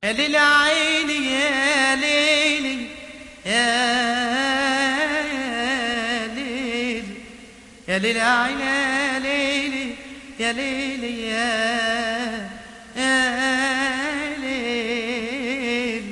يا ليل عيني يا ليلي يا ليل يا ليل عيني يا ليلي يا ليلي يا يا ليل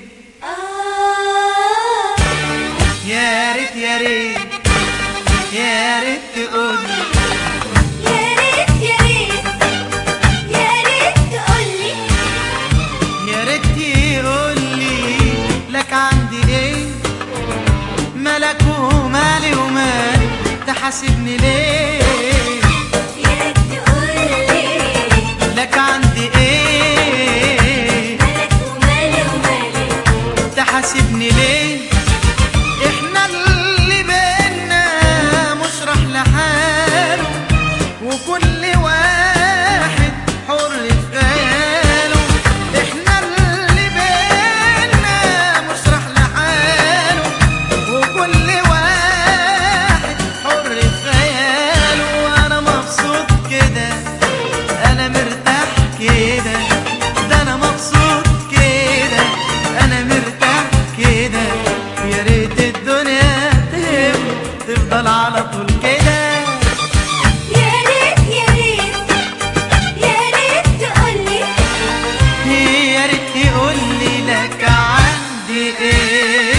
يا ريت يا ريت يا ريت تقولي يا ريت يا ريت يا ريت تقولي يا ريت تقولي لك عندي ايه ملك ومالي ومالي تحاسبني ليه يا ريت تقولي لك عندي ايه مالك ومالي ومالي تحاسبني ليه احنا اللي بينا مشرح لحاله وكل واحد حر في خياله احنا اللي بينا مشرح لحاله وكل واحد حر في خياله وانا مبسوط كده انا مرتاح كده ده انا مبسوط كده انا مرتاح كده يا ريت الدنيا تهب تفضل على طول كده يا ريت يا ريت يا ريت تقولي يا ريت تقولي لك عندي ايه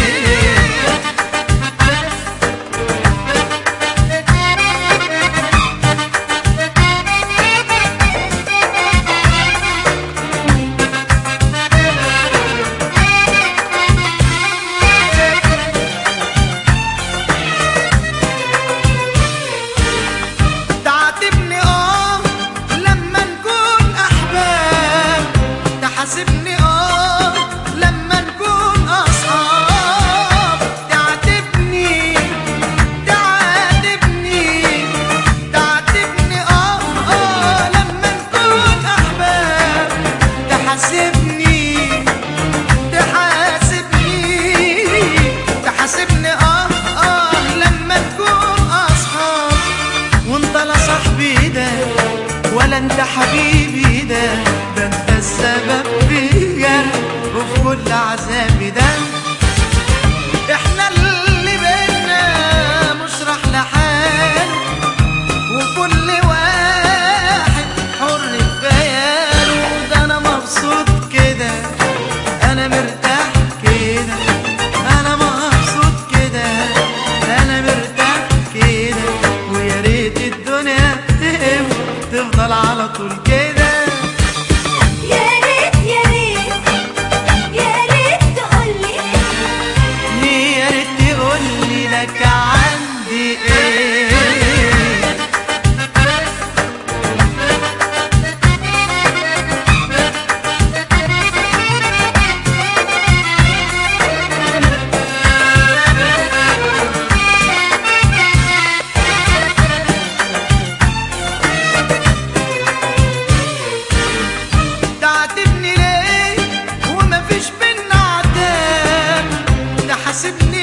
تعاتبني اه لما نكون احباب تحاسبني اه لما نكون اصحاب تعاتبني تعاتبني تعاتبني اه اه لما نكون احباب تحاسبني تحاسبني تحاسبني اه اه لما نكون اصحاب وانت لا صاحبي ده ولا انت حبيبي ده ده انت السبب في جرح وفي كل عذابي ده احنا اللي بينا مشرح لحاله وكل واحد حر في خياله ده انا مبسوط كده انا مرتاح كده انا مبسوط كده انا مرتاح كده ويا ريت الدنيا تهب تفضل على طول كده يا ريت يا ريت يا ريت تقولي يا ريت تقولي لك عندي ايه تعاتبني ليه ومفيش بينا عتاب تحاسبني